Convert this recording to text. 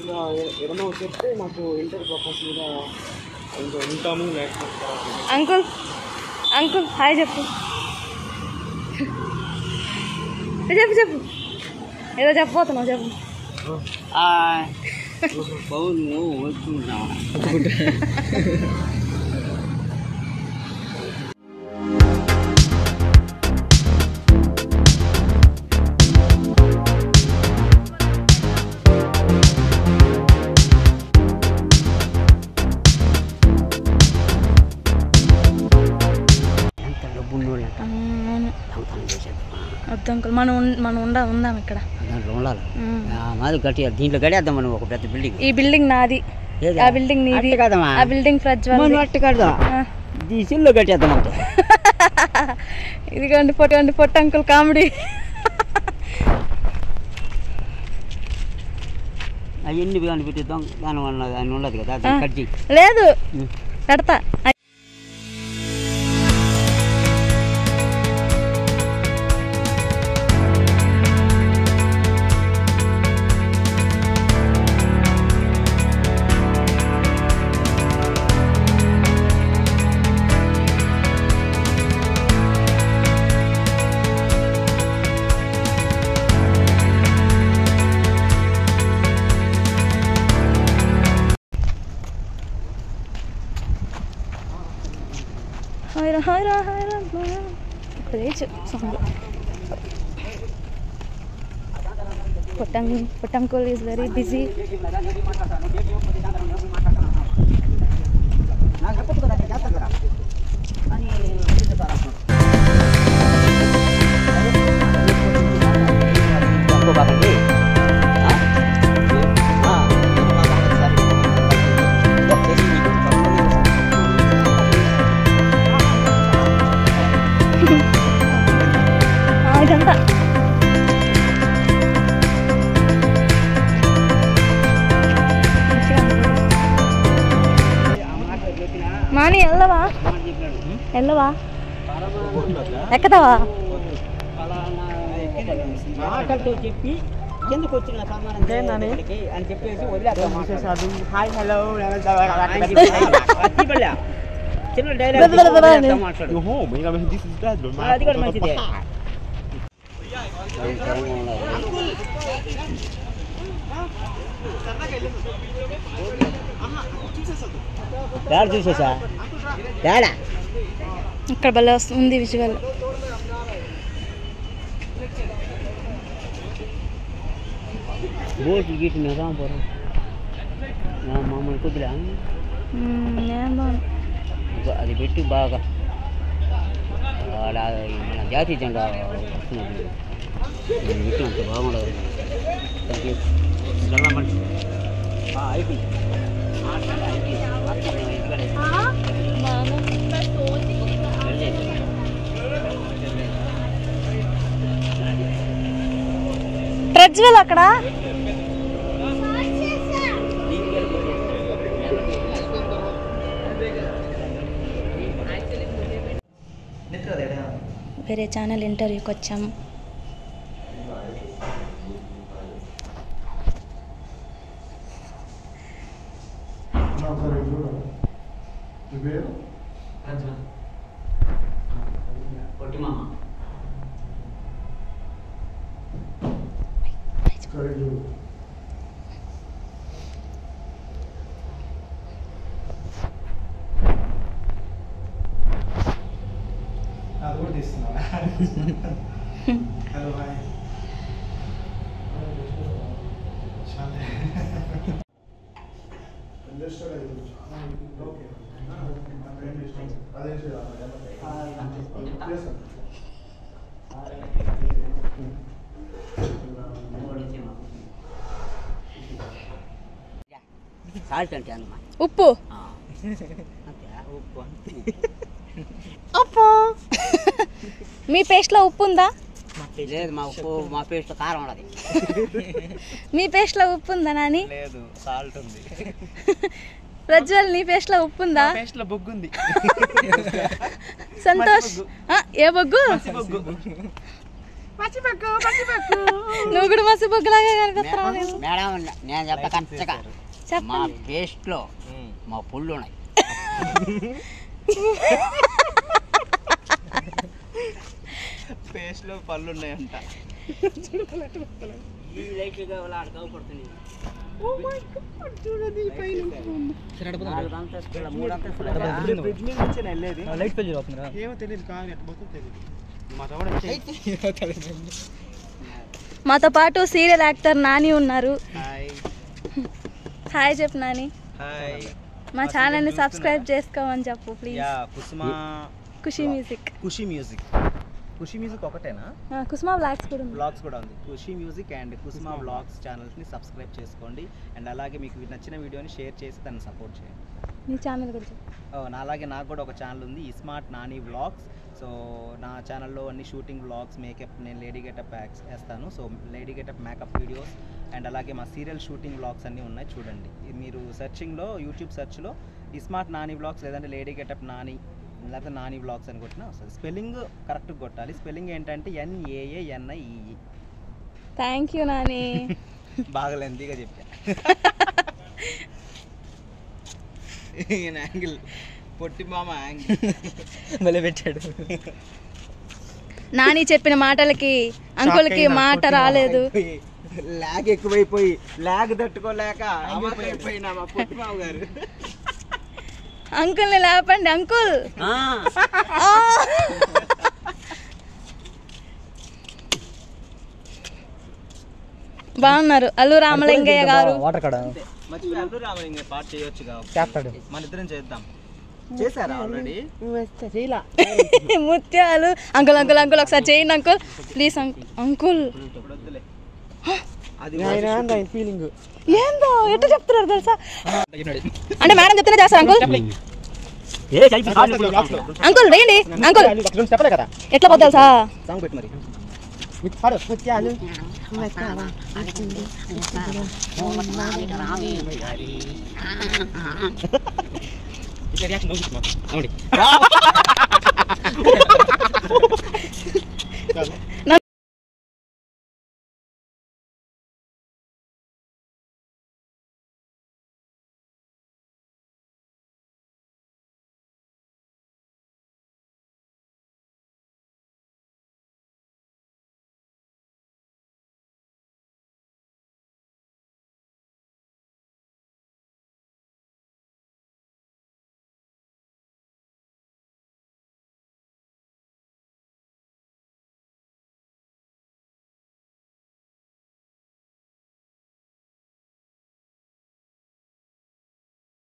ఇక ఏదైనా చెప్తే మాకు ఇంటర్ పర్పస్ మీద ఇంకా ఉంటాము లేకపోతే అంకుల్ అంకుల్ హాయ్ చెప్పు చెప్పు చెప్పు ఏదో చెప్పబోతున్నావు చెప్పు పౌను వస్తున్నాం ఎంత డబ్బున్నోళ్ళు అవును దొంగతనం చేసేది వద్దు అంకుల్ మనం ఉన్- మనం ఉండా ఉందాం ఇక్కడ దాంట్లో ఉండాలి ఉమ్. ఆ, మాది కట్టి దీంట్లో కడేద్దాం మనం ఒక పెద్ద బిల్డింగ్ ఈ బిల్డింగ్ నాది ఏది? ఆ బిల్డింగ్ నీది అట్ట కాదమ్మా. ఆ బిల్డింగ్ ప్రజ్వల్ మనం అట్ట కడదాం ఈ సిల్లు కట్టేద్దాం అంటే ఇదిగోండి పొట్టండి పొట్ట అంకుల్ కామెడీ అవన్నీ కానీ పెట్టిద్దాం దాని వల్ల దాని ఉండదు కదా దాన్ని కట్ చేయి లేదు ఉమ్. పెడతా హాయ్రా హాయ్రా హాయ్రా ఇప్పుడే సాంగ్ పొట్టం పొట్టంకుల్ ఈజ్ వెరీ బిజీ తక్కువకండి ఇదంతా మాని వెళ్ళవా వెళ్ళవా ఎక్కదావా మాటలతో చెప్పి ఎందుకు వచ్చిన సామానం ఇక్కడికి అని చెప్పేసి వదిలేస్తాం హాయ్ హలో చిన్న బెద బెద బెద అని. డైలాగ్ మాట్లాడు home. You know, this is that. అది కూడా మంచిదే ఏడ చూసేసా ఏడా ఇక్కడ భలే వస్తుంది విజువల్ బోట్లు గీటి నిజాం పోరు మామూలు కొద్దిగా నేను బాను అది పెట్టి బాగా ఆడ మన జాతీయ జెండా వస్తున్నది అది పెట్టి అంత బాగుండదు దానికి వెళ్ళమంటే అయిపోయింది ప్రజ్వల్ అక్కడ వేరే ఛానల్ ఇంటర్వ్యూకి వచ్చాము పొట్టి మామ అది కూడా తీస్తున్నావా హలో హాయ్ సాల్ట్ అంటే అన్నమా ఉప్పు అంతే ఉప్పు అంతే ఉప్పు మీ పేస్ట్లో ఉప్పు ఉందా లేదు మా ఉప్పు మా పేస్ట్ కారం ఉండదు మీ పేస్ట్లో ఉప్పు ఉందా నాని లేదు సాల్ట్ ఉంది ప్రజ్వల్ నీ పేస్ట్లో ఉప్పు ఉందా పేస్ట్ లో బొగ్గు ఉంది సంతోష్ ఆ, ఏ బొగ్గు బొగ్గు నువ్వు కూడా మసి బొగ్గులాగా కనిపిస్తున్నావు నేను. మేడం నేను చెప్తా కరెక్ట్గా మా చెప్పండి పేస్ట్ లో మా పుల్లు ఉన్నాయి పేస్ట్ లో పళ్ళు ఉన్నాయంట ఈ లైట్ గా ఆడుకోబడుతుంది నాలుగు అంతస్తుల మూడు అంతస్తుల ఫ్రిడ్జ్ మీద నుంచి వెళ్ళేది లైట్ పెళ్లి అవుతుందా ఏమో తెలియదు కానీ ఎట్లా పోతుందో తెలియదు మా తమ్ముడు మాతో పాటు సీరియల్ యాక్టర్ నాని ఉన్నారు హాయ్ హాయ్ చెప్పు నాని హాయ్ మా ఛానల్ని సబ్స్క్రైబ్ చేసుకోమని చెప్పు ప్లీజ్ యా Kusuma Khushi music Khushi music Khushi music ఒకటేనా కుసుమా బ్లాగ్స్ కూడా ఉంది బ్లాగ్స్ కూడా ఉంది Khushi music and Kusuma vlogs ఛానల్స్ని సబ్స్క్రైబ్ చేసుకోండి అండ్ అలాగే మీకు నచ్చిన వీడియోని షేర్ చేసి దాన్ని సపోర్ట్ చేయండి నీ ఛానల్ కూడా చెప్పు ఓ, నా అలాగే నాకు కూడా ఒక ఛానల్ ఉంది ఈ స్మార్ట్ నాని వ్లాగ్స్ సో నా ఛానల్లో అన్ని షూటింగ్ వ్లాగ్స్ మేకప్ నేను లేడీ గెటప్ యాక్స్ వేస్తాను so lady getup makeup videos and అలాగే మా సీరియల్ షూటింగ్ వ్లాగ్స్ అన్నీ ఉన్నాయి చూడండి ఇది మీరు సెర్చింగ్లో యూట్యూబ్ సెర్చ్లో ఈ స్మార్ట్ నాని వ్లాగ్స్ లేదంటే లేడీ గెటప్ నాని లేకపోతే నాని వ్లాగ్స్ అని కొట్టినా వస్తుంది స్పెల్లింగ్ కరెక్ట్గా కొట్టాలి స్పెల్లింగ్ ఏంటంటే ఎన్ఏఏఎన్ఐఈఈ థ్యాంక్ యూ నాని బాగా లెంతీగా చెప్పా ఈయన యాంగిల్ పొట్టి మామ యాంగిల్ మళ్ళీ పెట్టాడు నాని చెప్పిన మాటలకి అంకుల్కి మాట రాలేదు లాగ్ ఎక్కువైపోయి లాగ్ తట్టుకోలేక అయిపోయినా మా పొట్టి మామ గారు అంకుల్ని లేపండి అంకుల్ ఆ, ఆ! బాగున్నారు అల్లు రామలింగయ్య గారు వాటర్ కాడ మర్చిపోయి అల్లు రామలింగ పాట చేయొచ్చుగా చేస్తాడు మన ఇద్దరం చేద్దాం చేశారా ఆల్రెడీ ముత్యాలు అంకుల్ అంకుల్ అంకుల్ ఒకసారి చేయండి అంకుల్ ప్లీజ్ అంకుల్ ఇప్పుడు వద్దులే అది ఫీలింగ్ ఏందో ఎట్లా చెప్తున్నారు తెలుసా అంటే మేడం చెప్తేనే చేస్తారు అంకుల్ అంకుల్ వేయండి అంకుల్ చెప్పలే కదా ఎట్లా పోతే తెలుసా సాంగ్ పెట్టి మరి పాడు ముత్యాలు